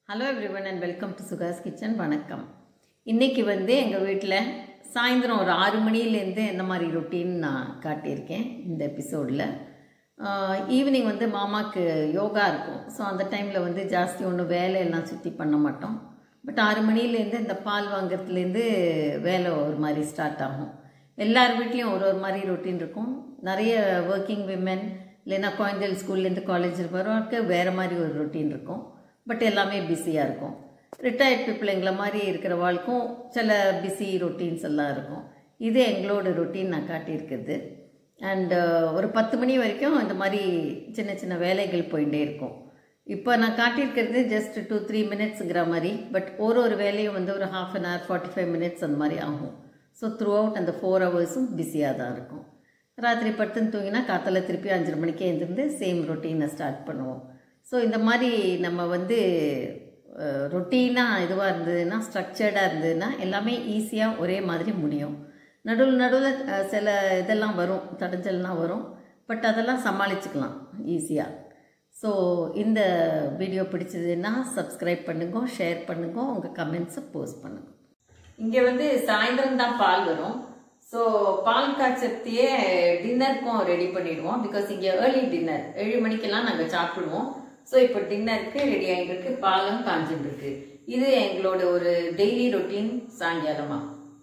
hello everyone and welcome to Sugas kitchen வணக்கம் இன்றைக்கி வந்து எங்கள் வீட்டில் சாயந்தரம் ஒரு ஆறு மணிலேருந்து என்ன மாதிரி ரொட்டீன் நான் காட்டியிருக்கேன் இந்த எபிசோடில் ஈவினிங் வந்து மாமாவுக்கு யோகா இருக்கும் ஸோ அந்த டைமில் வந்து ஜாஸ்தி ஒன்றும் வேலையெல்லாம் சுற்றி பண்ண மாட்டோம் பட் ஆறு மணிலேருந்து இந்த பால் வாங்குறதுலேருந்து வேலை ஒரு மாதிரி ஸ்டார்ட் ஆகும் எல்லார் வீட்லேயும் ஒரு ஒரு மாதிரி ரொட்டீன் இருக்கும் நிறைய ஒர்க்கிங் விமென் இல்லைன்னா குழந்தைகள் ஸ்கூல்லேருந்து காலேஜ் வரவங்களுக்கு வேறு மாதிரி ஒரு ரொட்டீன் இருக்கும் பட் எல்லாமே பிஸியாக இருக்கும் ரிட்டையர்ட் பீப்புள் எங்களை மாதிரி இருக்கிற வாழ்க்கும் சில பிஸி ரொட்டீன்ஸ் எல்லாம் இருக்கும் இது எங்களோட ரொட்டீன் நான் காட்டியிருக்குது அண்டு ஒரு பத்து மணி வரைக்கும் இந்த மாதிரி சின்ன சின்ன வேலைகள் போயிட்டே இருக்கும் இப்போ நான் காட்டியிருக்கிறது ஜஸ்ட் டூ த்ரீ மினிட்ஸுங்கிற மாதிரி பட் ஒரு ஒரு வேலையும் வந்து ஒரு half an hour forty five minutes அந்த மாதிரி ஆகும் ஸோ த்ரூ அவுட் அந்த ஃபோர் ஹவர்ஸும் பிஸியாக தான் இருக்கும் ராத்திரி படுத்துன்னு தூங்கினா காத்தால திருப்பி அஞ்சரை மணிக்கே எழுந்திருந்து சேம் ரொட்டீனை ஸ்டார்ட் பண்ணுவோம் ஸோ இந்த மாதிரி நம்ம வந்து ரொட்டீனாக இதுவாக இருந்ததுன்னா ஸ்ட்ரக்சர்டாக இருந்ததுன்னா எல்லாமே ஈஸியாக ஒரே மாதிரி முடியும் நடுவில் நடுவில் சில இதெல்லாம் வரும் தடைஞ்சல்லாம் வரும் பட் அதெல்லாம் சமாளிச்சுக்கலாம் ஈஸியாக ஸோ இந்த வீடியோ பிடிச்சதுன்னா சப்ஸ்கிரைப் பண்ணுங்க ஷேர் பண்ணுங்க உங்கள் கமெண்ட்ஸை போஸ்ட் பண்ணுங்க இங்கே வந்து சாயந்தரம் தான் பால் வரும் ஸோ பால் காய்ச்சத்தையே டின்னருக்கும் ரெடி பண்ணிடுவோம் பிகாஸ் இங்கே ஏர்லி டின்னர் ஏழு மணிக்கெல்லாம் நாங்கள் சாப்பிடுவோம் ஸோ இப்போ டின்னருக்கு ரெடி ஆகிட்டு இருக்கு பாலும் காஞ்சிட்டு இருக்கு இது எங்களோட ஒரு டெய்லி ரொட்டீன் சாயங்காலமா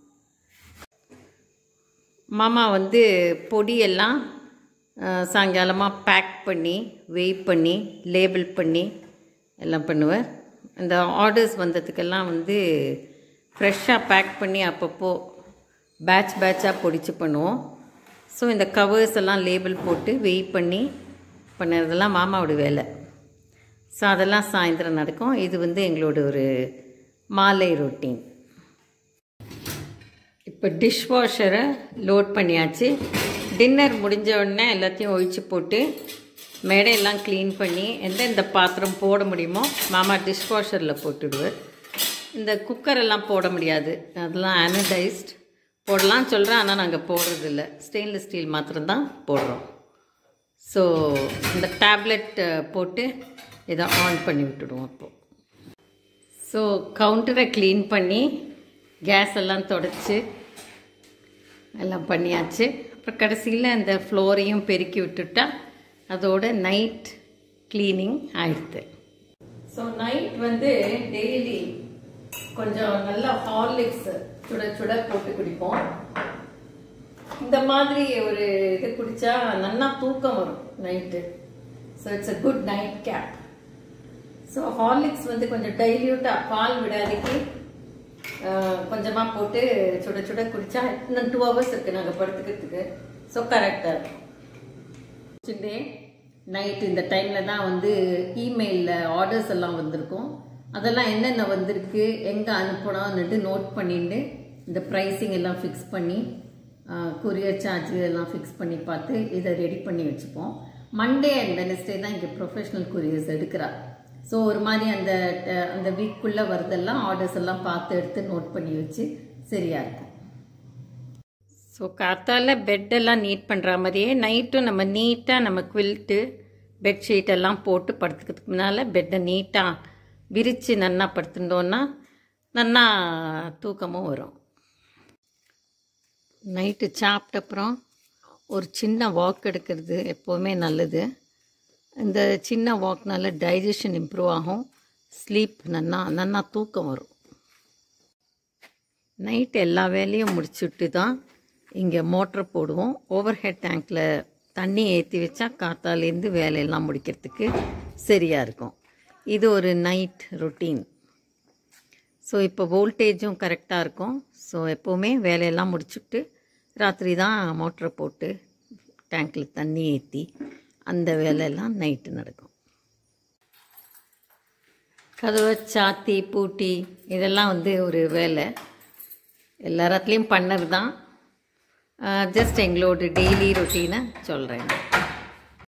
மாமா வந்து பொடியெல்லாம் சாயங்காலமாக பேக் பண்ணி வெயிட் பண்ணி லேபிள் பண்ணி எல்லாம் பண்ணுவார் இந்த ஆர்டர்ஸ் வந்ததுக்கெல்லாம் வந்து ஃப்ரெஷ்ஷாக பேக் பண்ணி அப்பப்போ பேட்ச் பேட்சாக பொடிச்சு பண்ணுவோம் ஸோ இந்த கவர்ஸ் எல்லாம் லேபிள் போட்டு வெயிட் பண்ணி பண்ணுறதெல்லாம் மாமாவோட வேலை ஸோ அதெல்லாம் சாயந்தரம் நடக்கும் இது வந்து எங்களோட ஒரு மாலை ரொட்டீன் இப்போ டிஷ் வாஷரை லோட் பண்ணியாச்சு டின்னர் முடிஞ்ச உடனே எல்லாத்தையும் ஒழிச்சு போட்டு மேடையெல்லாம் க்ளீன் பண்ணி எந்தெந்த பாத்திரம் போட முடியுமோ மாமா டிஷ் வாஷரில் போட்டுடுவார் இந்த குக்கரெல்லாம் போட முடியாது அதெல்லாம் அனடைஸ்ட் போடலாம் சொல்கிறேன் ஆனால் நாங்கள் போடுறதில்ல ஸ்டெயின்லெஸ் ஸ்டீல் மாத்திரம்தான் போடுறோம் ஸோ இந்த டேப்லெட் போட்டு இதை ஆன் பண்ணி விட்டுடுவோம் அப்போது ஸோ கவுண்டரை க்ளீன் பண்ணி கேஸ் எல்லாம் தொடச்சி எல்லாம் பண்ணியாச்சு அப்புறம் கடைசியில் இந்த ஃப்ளோரையும் பெருக்கி விட்டுட்டா அதோட நைட் க்ளீனிங் ஆயிடுது ஸோ நைட் வந்து டெய்லி கொஞ்சம் நல்லா ஹார்லிக்ஸ் சுட சுட போட்டு குடிப்போம் இந்த மாதிரி ஒரு இது குடிச்சா நல்லா தூக்கம் வரும் night so it's a good nightcap so Horlicks வந்து கொஞ்சம் டைல்யூட்டாக பால் விடாதீங்க கொஞ்சமாக போட்டு சுட சுட குடிச்சா இன்னும் டூ ஹவர்ஸ் இருக்குது நாங்கள் படுத்துக்கிறதுக்கு ஸோ கரெக்டாக இருக்கும் டே நைட் இந்த டைமில் தான் வந்து இமெயிலில் ஆர்டர்ஸ் எல்லாம் வந்திருக்கும் அதெல்லாம் என்னென்ன வந்திருக்கு எங்கே அனுப்பணும்னுட்டு நோட் பண்ணிட்டு இந்த ப்ரைஸிங் எல்லாம் ஃபிக்ஸ் பண்ணி கொரியர் சார்ஜ் எல்லாம் ஃபிக்ஸ் பண்ணி பார்த்து இதை ரெடி பண்ணி வச்சுப்போம் மண்டே அண்ட் வெனஸ்டே தான் இங்கே ப்ரொஃபஷனல் கொரியர்ஸ் எடுக்கிறா ஸோ ஒரு மாதிரி அந்த அந்த வீக்குள்ளே வரதெல்லாம் ஆர்டர்ஸ் எல்லாம் பார்த்து எடுத்து நோட் பண்ணி வச்சு சரியாக இருக்கும் ஸோ காத்தால பெட்டெல்லாம் நீட் பண்ணுற மாதிரியே நைட்டும் நம்ம நீட்டாக நம்ம குவில்ட்டு பெட்ஷீட் எல்லாம் போட்டு படுத்துக்கிறதுக்கு முன்னால் பெட்டை நீட்டாக விரித்து நன்னா படுத்துட்டோன்னா நன்னா தூக்கமும் வரும் நைட்டு சாப்பிட்ட அப்புறம் ஒரு சின்ன வாக் எடுக்கிறது எப்போவுமே நல்லது இந்த சின்ன வாக்னால டைஜஷன் இம்ப்ரூவ் ஆகும் ஸ்லீப் நன்னா நன்னா தூக்கம் வரும் நைட் எல்லா வேலையும் முடிச்சுட்டு தான் இங்கே மோட்ரு போடுவோம் ஓவர் ஹெட் டேங்க்கில் தண்ணி ஏற்றி வச்சா காத்தாலேருந்து வேலையெல்லாம் முடிக்கிறதுக்கு சரியாக இருக்கும் இது ஒரு நைட் ரொட்டீன் ஸோ இப்போ வோல்டேஜும் கரெக்டாக இருக்கும் ஸோ எப்போவுமே வேலையெல்லாம் முடிச்சுட்டு ராத்திரி தான் மோட்டரை போட்டு டேங்க்கில் தண்ணி ஏற்றி அந்த வேலையெல்லாம் நைட்டு நடக்கும் கதவை சாத்தி பூட்டி இதெல்லாம் வந்து ஒரு வேலை எல்லா இடத்துலையும் பண்ணது தான் ஜஸ்ட் எங்களோட டெய்லி ரொட்டீனை சொல்கிறேன்